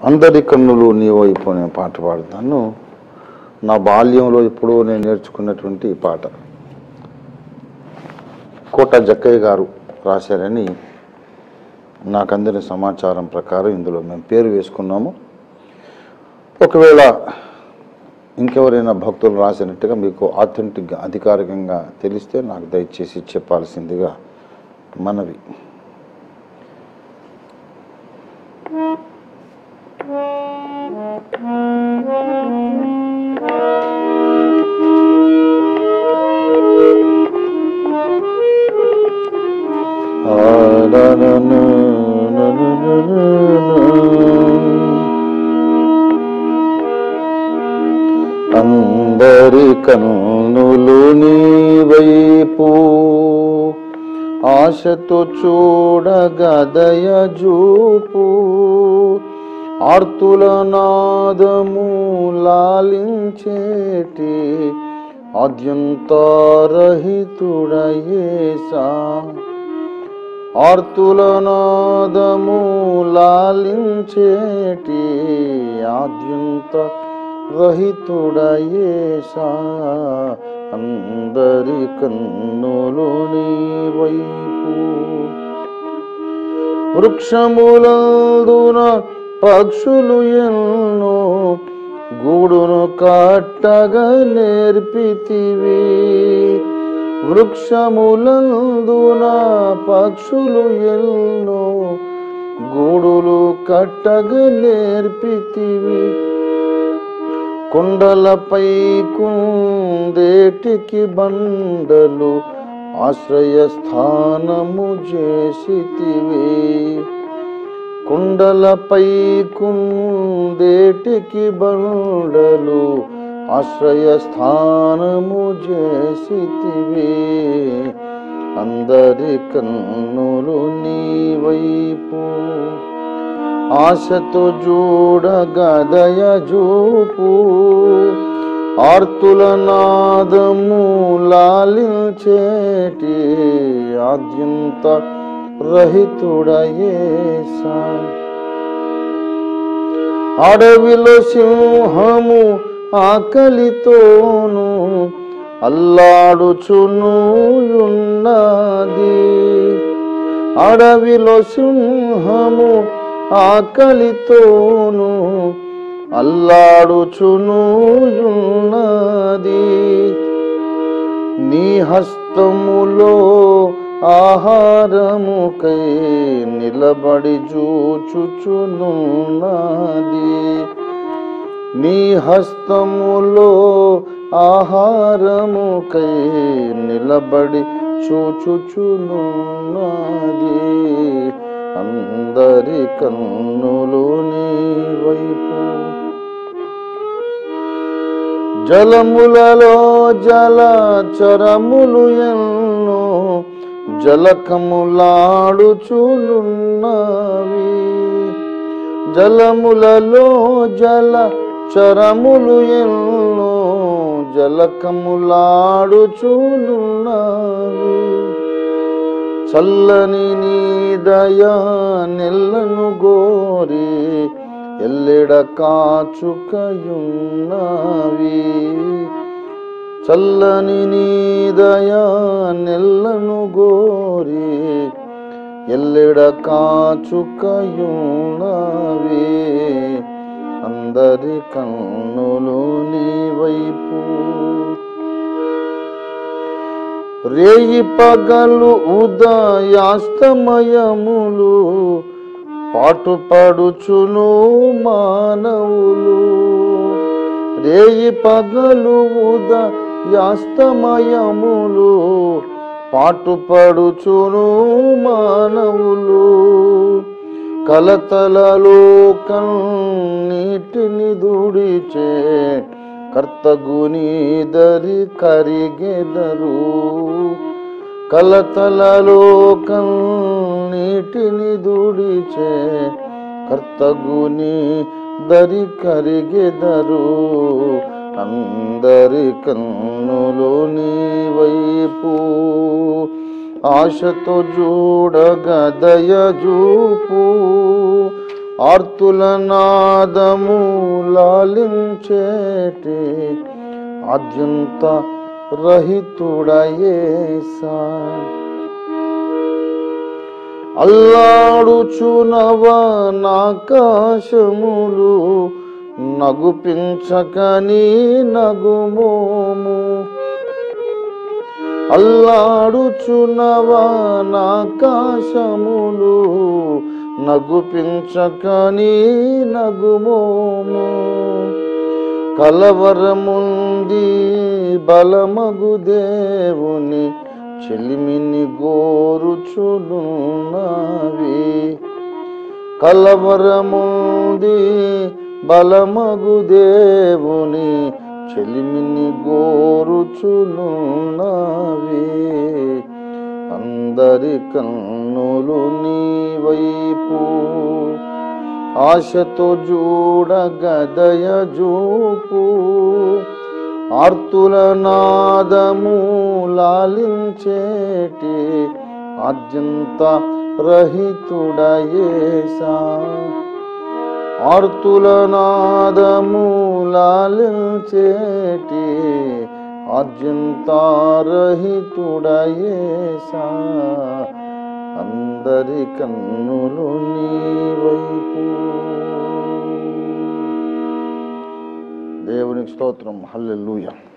అందరి కన్నులు నీ వైపు అనే పాట పాడతాను నా బాల్యంలో ఎప్పుడో నేను నేర్చుకున్నటువంటి ఈ పాట కోట జక్కయ్య గారు రాశారని నాకు అందిన సమాచారం ప్రకారం ఇందులో మేము పేరు వేసుకున్నాము ఒకవేళ ఇంకెవరైనా భక్తులు రాసినట్టుగా మీకు ఆథెంటిక్గా అధికారికంగా తెలిస్తే నాకు దయచేసి చెప్పాల్సిందిగా మనవి అందరి కన్నులు నీ వైపు ఆశతో చూడగదయ జూపు ఆర్తుల నాదము లాలించేటి ఆద్యంతరహితుడయేసా ఆర్తుల నాదము లాలించేటి ఆద్యంత రహితుడయేసా అందరి కన్నులు నీ వైపు వృక్షములందున పక్షులు ఎన్నో గూడును కట్టగా నేర్పితివి వృక్షములందున పక్షులు ఎన్నో గూడులు కట్టగా నేర్పితివి కొండలపై కుందేటికి బండలు ఆశ్రయస్థానము చేసితివి కుండలపై కుందేటికి బండలు ఆశ్రయస్థానము చేసితివి అందరి కన్నులు నీ వైపు ఆశతో చూడగదయ జూపు ఆర్తుల నాదము లాలించేటి ఆద్యంత రహితుడయేసా అడవిలో సింహము ఆకలితోను అల్లాడుచును ఉన్నది అడవిలో సింహము ఆకలితోను అల్లాడుచును ఉన్నది నీ హస్తములో ఆహారముకై నిలబడి చూచుచునున్నది నీ హస్తములో ఆహారముకై నిలబడి చూచుచునున్నది అందరి కన్నులు నీ వైపు జలములలో జల చరములు ఎన్నో జలకములాడుచునున్నవి జలములలో జల చరములు ఎన్నో జలకములాడుచునున్నవి చల్లని నీ దయా నెల్లను గోరి ఎల్లెడ కాచుకయున్నవి చల్లని నీ దయా నెల్లను గోరి ఎల్లెడ కాచుకయున్నవి అందరి కన్నులు నీ వైపు రేయి పగలు ఉదయాస్తమయములు పాటుపడుచును మానవులు రేయి పగలు ఉదయాస్తమయములు పాటుపడుచును మానవులు కలతలలో కన్నీటిని దుడిచే కర్తగునీదరి కరిగెదరు కలతలలో కన్నీటిని దుడిచే కర్తగుని దరి కరిగెదరు అందరి కన్నులు నీ వైపు ఆశతో చూడగ దయజూపు ఆర్తుల నాదము లాలించేటి ఆద్యంత రహితుడయేసా అల్లాడుచునవనాకాశములు నగుపించకని నగుమోము అల్లాడుచునవనాకాశములు నగుపించకని నగుమోము కలవరముంది బలమగు దేవుని చెలిమిని గోరుచునున్నవి కలవరముంది బలమగు దేవుని చెలిమిని గోరుచునున్నవి అందరి కన్నులు నీ వైపు ఆశతో చూడగదయ జూపు ఆర్తుల నాదము లాలించేటి అత్యంత రహితుడయేసా ఆర్తుల నాదము లాలించేటి అత్యంత రహితుడయేసా అందరి కన్నులు నీ వైపు దేవునికి స్తోత్రం హల్లెలూయా